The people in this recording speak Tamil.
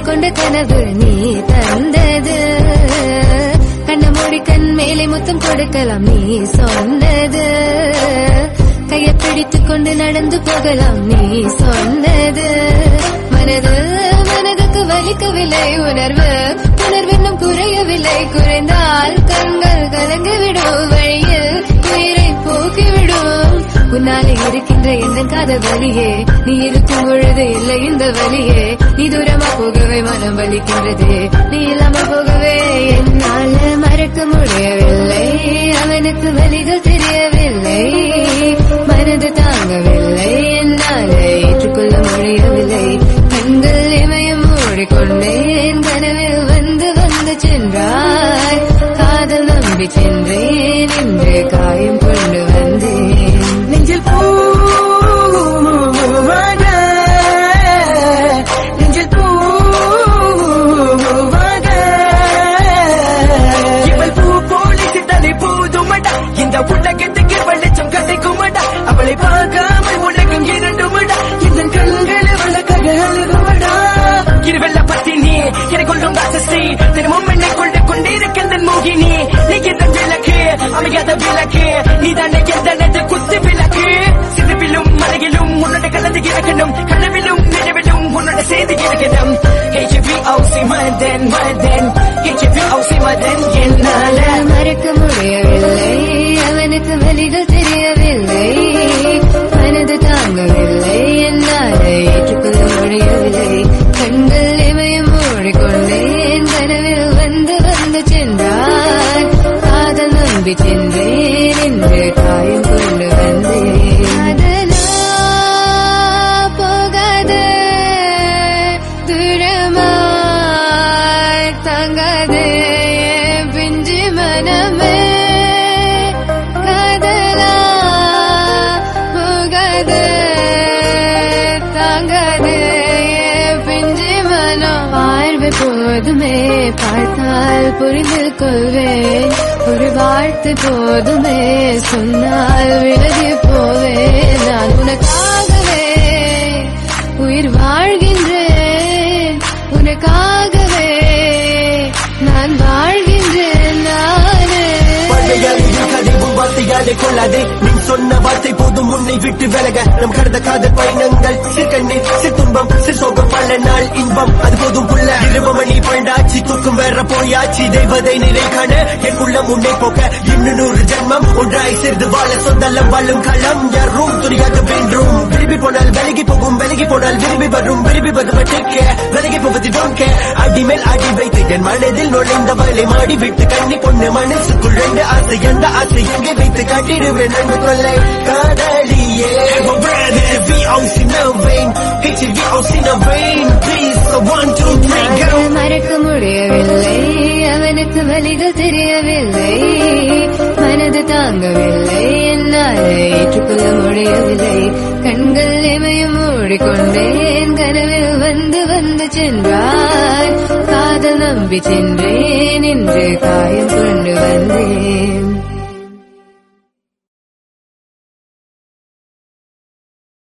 கொண்ட கனவு நீ தந்தது கண்ண மூடி கண் மேலே முத்தம் கொடுக்கலாம் நீ சொன்னது கையை பிடித்துக் கொண்டு நடந்து போகலாம் நீ சொன்னது மனது மனதுக்கு வலிக்கவில்லை உணர்வு உணர்வென்னும் குறையவில்லை குறைந்தால் கண்கள் கலங்கிவிடும் வழியில் உயிரை போக்கிவிடும் உன்னாலே இருக்கின்ற எந்த காதல் வழியே நீ இருக்கும் பொழுது இல்லை இந்த வழியே நீ தூரமா போகவே மனம் வலிக்கின்றது நீ இல்லாம போகவே என்னால மறக்க முடியவில்லை அவனுக்கு வழிகள் தெரியவில்லை மனது தாங்கவில்லை என்னால ஏற்றுக்கொள்ள முடியவில்லை கண்கள் இமயம் மூடிக்கொண்டேன் கனவில் வந்து வந்து சென்றாய் காதல் நம்பி சென்றேன் என்று காயம் கொண்டு வந்தேன் நெஞ்சில் பூவாக நெஞ்சில் பூவாக இவள் பூ போலிசிட்டாலே போதுமடா இந்த உலகத்துக்கு வெளிச்சம் கிடைக்குமடா அவளை பார்க்காமல் உலகம் இரண்டுமடா இந்த கண்கள் வழக்காக அழுகுமடா இருவெல்ல பத்தினி எனக்கு கொள்ளும் ராசசி தினமும் என்னை கொண்டு கொண்டிருக்கின்ற மோகினி நீ எந்த விளக்கு அமையாத விளக்கு நீதானே எந்த குத்து விளக்கு சிறுவிலும் மலையிலும் உன்னோட கலந்து இறக்கணும் கனவிலும் நினைவிலும் உன்னோட செய்தி இருக்கணும் HBOC மதன் மதன் HBOC மதன் என்னால மறக்க முடியவில்லை அவனுக்கு வழிகள் தெரியவில்லை மனது தாங்கவில்லை என்னால் ஏற்றுக்கொள்ள முடியவில்லை கண்கள் இமயம் மூடிக்கொண்டேன் கனவில் வந்து வந்து சென்றான் காதல் நம்பி சென்றேன் என்று காயம் கொண்டு வந்தேன் அதனா போகாதே தூரமாய் தங்காதே என் பிஞ்சு மனமே காதலா போகாதே தாங்காதே என் பிஞ்சு மனம் வாழ்வு போதுமே பார்த்தால் புரிந்து கொள்வேன் ஒரு வாழ்த்து போதுமே சொன்னால் விலகி போவேன் நான் உனக்காகவே உயிர் வாழ்கின்றேன் உனக்காகவே நான் வாழ்கின்றேன் நானே பழையாளியின் கதைவும் வார்த்தையாலே கொள்ளாதே நீ சொன்ன வார்த்தை போதும் உன்னை விட்டு விலக நம் கடந்த காதல் பயணங்கள் சிற்கண்ணீர் சித்துன்பம் சிற்சோகம் பல நாள் இன்பம் அது போதும் புள்ள இருபமணி பண்டாச்சி தூக்கம் வேற போயாச்சி தெய்வதை நிலை காண என் உள்ளம் உன்னை போக்க இன்னும் நூறு ஜென்மம் ஒன்றாய் சேர்ந்து வாழ சொந்தலம் வாழும் களம் யாரும் துணியாக வென்றும் விரும்பி போனால் விலகி போகும் விலகி போனால் விரும்பி வரும் விரும்பி வருவ டேக்க விலகி போவது டோன் கே அடி மேல் அடி வைத்து என் மனதில் நுழைந்தவளை மாடி விட்டு கண்ணி பொண்ணு மனசுக்குள் ரெண்டு ஆசை எந்த ஆசை எங்கே வைத்து காட்டிடுவேன் அன்பு கொள்ளை காதலியே VOC no vein HVOC no vein Please so one two three go அவனை மறக்க முடியவில்லை அவனுக்கு வழிகள் தெரியவில்லை மனது தாங்கவில்லை என்னால் ஏற்றுக்கொள்ள முடியவில்லை கண்கள் இமயம் மூடிக்கொண்டேன் கனவில் வந்து வந்து சென்றான் காதல் நம்பி சென்றேன் என்று காயம்